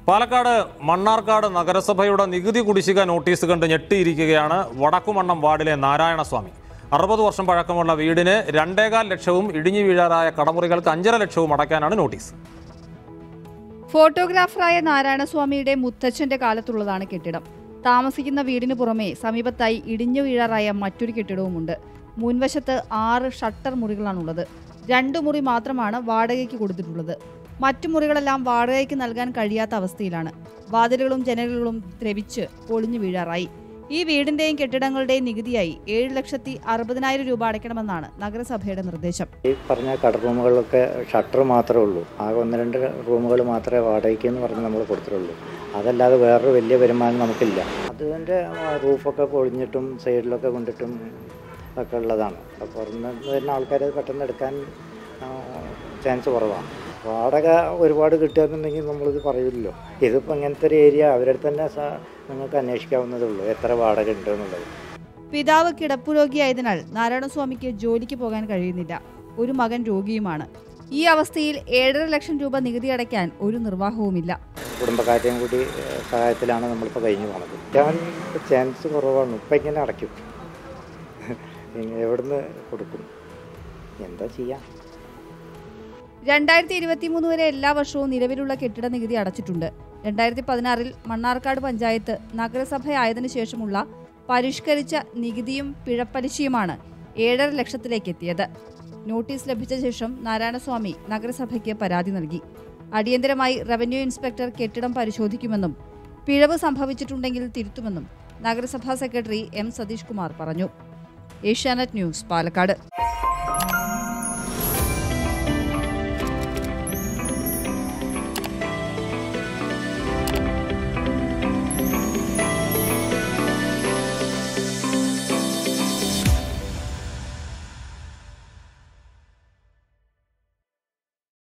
പാലക്കാട് മണ്ണാർക്കാട് നഗരസഭയുടെ നികുതി കുടിശ്ശിക നോട്ടീസ് കണ്ട് ഞെട്ടിയിരിക്കുകയാണ് വടക്കുമണ്ണം വാർഡിലെ നാരായണസ്വാമി അറുപത് വർഷം പഴക്കമുള്ള വീടിന് രണ്ടേകാൽ ലക്ഷവും ഇടിഞ്ഞു വീഴാറായ കടമുറികൾക്ക് അഞ്ചര ലക്ഷവും അടയ്ക്കാനാണ് നോട്ടീസ് ഫോട്ടോഗ്രാഫറായ നാരായണസ്വാമിയുടെ മുത്തച്ഛന്റെ കാലത്തുള്ളതാണ് കെട്ടിടം താമസിക്കുന്ന വീടിന് പുറമെ സമീപത്തായി ഇടിഞ്ഞു വീഴാറായ മറ്റൊരു കെട്ടിടവുമുണ്ട് മുൻവശത്ത് ആറ് ഷട്ടർ മുറികളാണുള്ളത് രണ്ടു മുറി മാത്രമാണ് വാടകയ്ക്ക് കൊടുത്തിട്ടുള്ളത് മറ്റു മുറികളെല്ലാം വാടകയ്ക്ക് നൽകാൻ കഴിയാത്ത അവസ്ഥയിലാണ് വാതിലുകളും ജനലുകളും ദ്രവിച്ച് പൊളിഞ്ഞു വീഴാറായി ഈ വീടിന്റെയും കെട്ടിടങ്ങളുടെയും നികുതിയായി ഏഴ് ലക്ഷത്തി അറുപതിനായിരം രൂപ അടയ്ക്കണമെന്നാണ് നഗരസഭയുടെ നിർദ്ദേശം ഈ പറഞ്ഞ കട റൂമുകളിലൊക്കെ ഷട്ടർ മാത്രമേ ഉള്ളൂ ആകെ ഒന്ന് രണ്ട് റൂമുകൾ മാത്രമേ വാടകയ്ക്ക് എന്ന് പറഞ്ഞ് നമ്മൾ കൊടുത്തിട്ടുള്ളൂ അതല്ലാതെ വേറൊരു വലിയ വരുമാനം നമുക്കില്ല അതിൻ്റെ റൂഫൊക്കെ പൊളിഞ്ഞിട്ടും സൈഡിലൊക്കെ കൊണ്ടിട്ടും ഒക്കെ ഉള്ളതാണ് അപ്പോൾ പുറത്ത് വരുന്ന ആൾക്കാർ പെട്ടെന്ന് എടുക്കാൻ ചാൻസ് കുറവാണ് വാടക ഒരുപാട് കിട്ടുകയെന്നുണ്ടെങ്കിൽ നമ്മളിത് പറയില്ലല്ലോ ഇതിപ്പോൾ ഇങ്ങനത്തെ ഒരു ഏരിയ അവരുടെ തന്നെ സ- നിങ്ങൾക്ക് അന്വേഷിക്കാവുന്നതേ ഉള്ളൂ എത്ര വാടക ഉണ്ട് എന്നുള്ളത് പിതാവ് കിടപ്പുരോഗിയായതിനാൽ നാരായണസ്വാമിക്ക് ജോലിക്ക് പോകാൻ കഴിയുന്നില്ല ഒരു മകൻ രോഗിയുമാണ് ഈ അവസ്ഥയിൽ ഏഴര ലക്ഷം രൂപ നികുതി അടയ്ക്കാൻ ഒരു നിർവാഹവുമില്ല കുടുംബക്കാരെയും കൂടി ഏഹ്, സഹായത്തിലാണ് നമ്മളിപ്പോൾ കഴിഞ്ഞു പോണത് ഞാൻ ചാൻസ് കുറവാണ് ഇപ്പം ഇങ്ങനെ അടയ്ക്കും ഇനി എവിടുന്ന് കൊടുക്കും എന്താ ചെയ്യാം രണ്ടായിരത്തി ഇരുപത്തി മൂന്ന് വരെ എല്ലാ വർഷവും നിലവിലുള്ള കെട്ടിട നികുതി അടച്ചിട്ടുണ്ട് രണ്ടായിരത്തി പതിനാറിൽ മണ്ണാർക്കാട് പഞ്ചായത്ത് നഗരസഭയായതിനു ശേഷമുള്ള പരിഷ്കരിച്ച നികുതിയും പിഴപ്പലിശയുമാണ് ഏഴര ലക്ഷത്തിലേക്ക് എത്തിയത് നോട്ടീസ് ലഭിച്ച ശേഷം നാരായണസ്വാമി നഗരസഭയ്ക്ക് പരാതി നൽകി അടിയന്തരമായി റവന്യൂ ഇൻസ്പെക്ടർ കെട്ടിടം പരിശോധിക്കുമെന്നും പിഴവ് സംഭവിച്ചിട്ടുണ്ടെങ്കിൽ തിരുത്തുമെന്നും നഗരസഭാ സെക്രട്ടറി എം സതീഷ് കുമാർ പറഞ്ഞു ഏഷ്യാനെറ്റ് ന്യൂസ് പാലക്കാട്